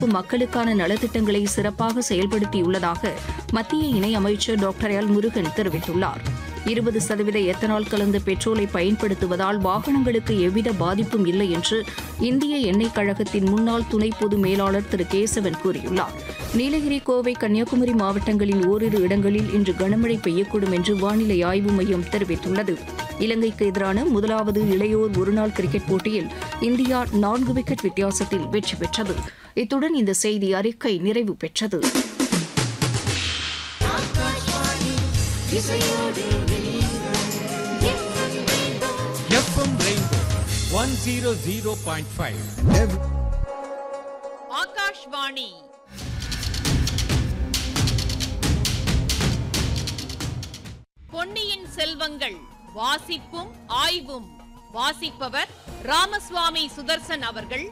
மக்களுக்கான நலத்திட்டங்களை சிறப்பாக செயல்படுத்தியுள்ளதாக மத்திய இணையமைச்சர் டாக்டர் எல் முருகன் தெரிவித்துள்ளார் இருபது சதவீத எத்தனால் கலந்த பெட்ரோலை பயன்படுத்துவதால் வாகனங்களுக்கு எவ்வித பாதிப்பும் இல்லை என்று இந்திய எண்ணெய் கழகத்தின் முன்னாள் துணை பொது மேலாளர் திரு கேசவன் கூறியுள்ளார் நீலகிரி கோவை கன்னியாகுமரி மாவட்டங்களின் ஓரிரு இடங்களில் இன்று கனமழை பெய்யக்கூடும் என்று வானிலை ஆய்வு மையம் தெரிவித்துள்ளது இலங்கைக்கு எதிரான முதலாவது இளையோர் ஒருநாள் கிரிக்கெட் போட்டியில் இந்தியா நான்கு விக்கெட் வித்தியாசத்தில் வெற்றி பெற்றது இத்துடன் இந்த செய்தி அறிக்கை நிறைவு பெற்றது FM rainbow one zero zero point five Akashvani பொன்னியின் செல்வங்கள் வாசிப்பும் ஆய்வும் வாசிப்பவர் ராமசுவாமி சுதர்சன் அவர்கள்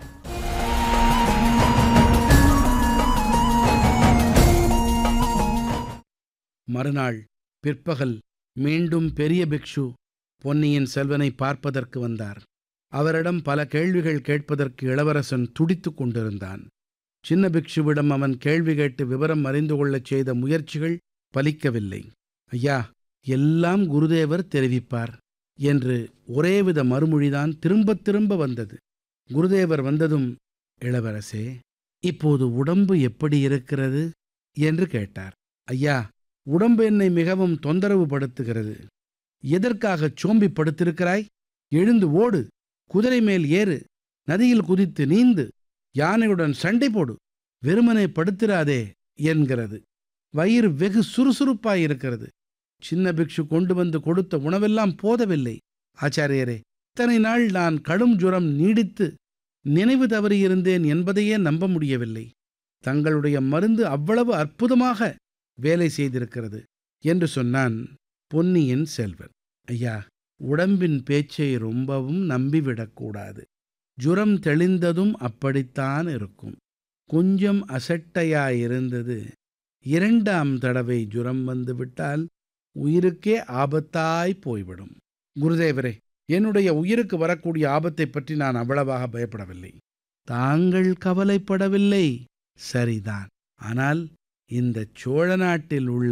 மறுநாள் பிற்பகல் மீண்டும் பெரிய பிக்ஷு பொன்னியின் செல்வனை பார்ப்பதற்கு வந்தார் அவரிடம் பல கேள்விகள் கேட்பதற்கு இளவரசன் துடித்துக் கொண்டிருந்தான் சின்ன பிக்ஷுவிடம் அவன் கேள்வி கேட்டு விவரம் அறிந்து கொள்ளச் செய்த முயற்சிகள் பலிக்கவில்லை ஐயா எல்லாம் குருதேவர் தெரிவிப்பார் என்று ஒரேவித மறுமொழிதான் திரும்பத் திரும்ப வந்தது குருதேவர் வந்ததும் இளவரசே இப்போது உடம்பு எப்படி இருக்கிறது என்று கேட்டார் ஐயா உடம்பு என்னை மிகவும் தொந்தரவு படுத்துகிறது எதற்காகச் சோம்பி படுத்திருக்கிறாய் எழுந்து ஓடு குதிரை மேல் ஏறு நதியில் குதித்து நீந்து யானையுடன் சண்டை போடு வெறுமனே படுத்திராதே என்கிறது வயிறு வெகு சுறுசுறுப்பாயிருக்கிறது சின்ன பிக்ஷு கொண்டு வந்து கொடுத்த உணவெல்லாம் போதவில்லை ஆச்சாரியரே இத்தனை நாள் நான் கடும் ஜுரம் நீடித்து நினைவு தவறியிருந்தேன் என்பதையே நம்ப முடியவில்லை தங்களுடைய மருந்து அவ்வளவு அற்புதமாக வேலை செய்திருக்கிறது என்று சொன்னான் பொன்னியின் செல்வன் ஐயா உடம்பின் பேச்சை ரொம்பவும் நம்பிவிடக்கூடாது ஜுரம் தெளிந்ததும் அப்படித்தான் இருக்கும் கொஞ்சம் அசட்டையாயிருந்தது இரண்டாம் தடவை ஜுரம் வந்துவிட்டால் உயிருக்கே ஆபத்தாய் போய்விடும் குருதேவரே என்னுடைய உயிருக்கு வரக்கூடிய ஆபத்தை பற்றி நான் அவ்வளவாக பயப்படவில்லை தாங்கள் கவலைப்படவில்லை சரிதான் ஆனால் இந்த சோழ நாட்டில் உள்ள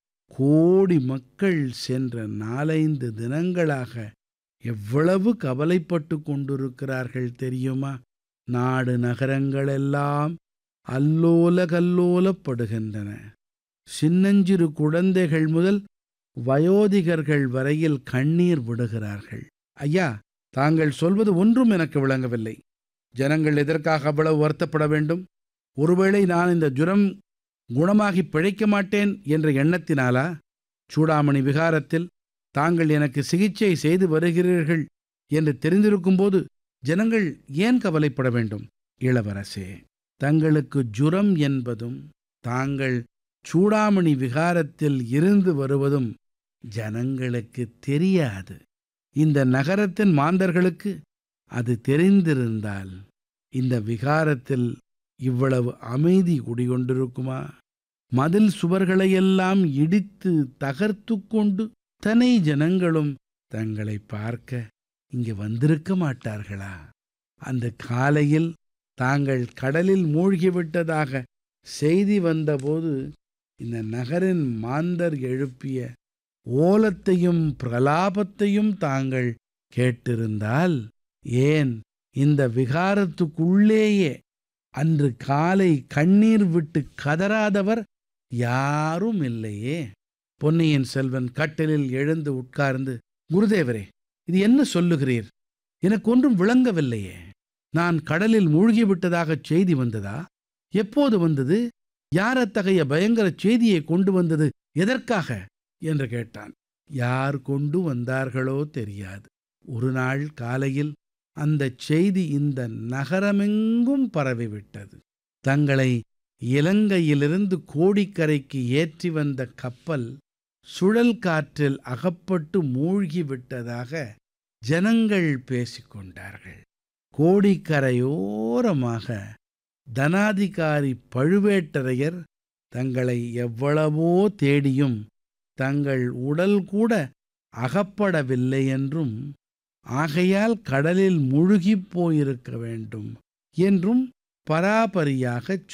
கோடி மக்கள் சென்ற நாலைந்து தினங்களாக எவ்வளவு கவலைப்பட்டு கொண்டிருக்கிறார்கள் தெரியுமா நாடு நகரங்களெல்லாம் அல்லோல கல்லோலப்படுகின்றன சின்னஞ்சிறு குழந்தைகள் முதல் வயோதிகர்கள் வரையில் கண்ணீர் விடுகிறார்கள் ஐயா தாங்கள் சொல்வது ஒன்றும் எனக்கு விளங்கவில்லை ஜனங்கள் எதற்காக அவ்வளவு வருத்தப்பட வேண்டும் ஒருவேளை நான் இந்த ஜுரம் குணமாகி பிழைக்க மாட்டேன் என்ற எண்ணத்தினாலா சூடாமணி விகாரத்தில் தாங்கள் எனக்கு சிகிச்சை செய்து வருகிறீர்கள் என்று தெரிந்திருக்கும்போது ஜனங்கள் ஏன் கவலைப்பட வேண்டும் இளவரசே தங்களுக்கு ஜுரம் என்பதும் தாங்கள் சூடாமணி விகாரத்தில் இருந்து வருவதும் ஜனங்களுக்கு தெரியாது இந்த நகரத்தின் மாந்தர்களுக்கு அது தெரிந்திருந்தால் இந்த விகாரத்தில் இவ்வளவு அமைதி குடிகொண்டிருக்குமா மதில் சுவர்களையெல்லாம் இடித்து தகர்த்து கொண்டு தனை ஜனங்களும் தங்களை பார்க்க இங்கு வந்திருக்க மாட்டார்களா அந்த காலையில் தாங்கள் கடலில் மூழ்கிவிட்டதாக செய்தி வந்தபோது இந்த நகரின் மாந்தர் எழுப்பிய ஓலத்தையும் பிரலாபத்தையும் தாங்கள் கேட்டிருந்தால் ஏன் இந்த விகாரத்துக்குள்ளேயே அன்று காலை கண்ணீர் விட்டு கதறாதவர் யாரும் இல்லையே பொன்னியின் செல்வன் கட்டிலில் எழுந்து உட்கார்ந்து குருதேவரே இது என்ன சொல்லுகிறீர் எனக்கு ஒன்றும் விளங்கவில்லையே நான் கடலில் மூழ்கிவிட்டதாகச் செய்தி வந்ததா எப்போது வந்தது யார் அத்தகைய பயங்கர செய்தியை கொண்டு வந்தது எதற்காக என்று கேட்டான் யார் கொண்டு வந்தார்களோ தெரியாது ஒரு நாள் காலையில் அந்த செய்தி இந்த நகரமெங்கும் பரவிவிட்டது தங்களை இலங்கையிலிருந்து கோடிக்கரைக்கு ஏற்றி வந்த கப்பல் சுழல் காற்றில் அகப்பட்டு மூழ்கிவிட்டதாக ஜனங்கள் பேசிக்கொண்டார்கள் கோடிக்கரையோரமாக தனாதிகாரி பழுவேட்டரையர் தங்களை எவ்வளவோ தேடியும் தங்கள் உடல் கூட அகப்படவில்லை என்றும் ஆகையால் கடலில் முழுகிப் போயிருக்க வேண்டும் என்றும் பராபரியாகச்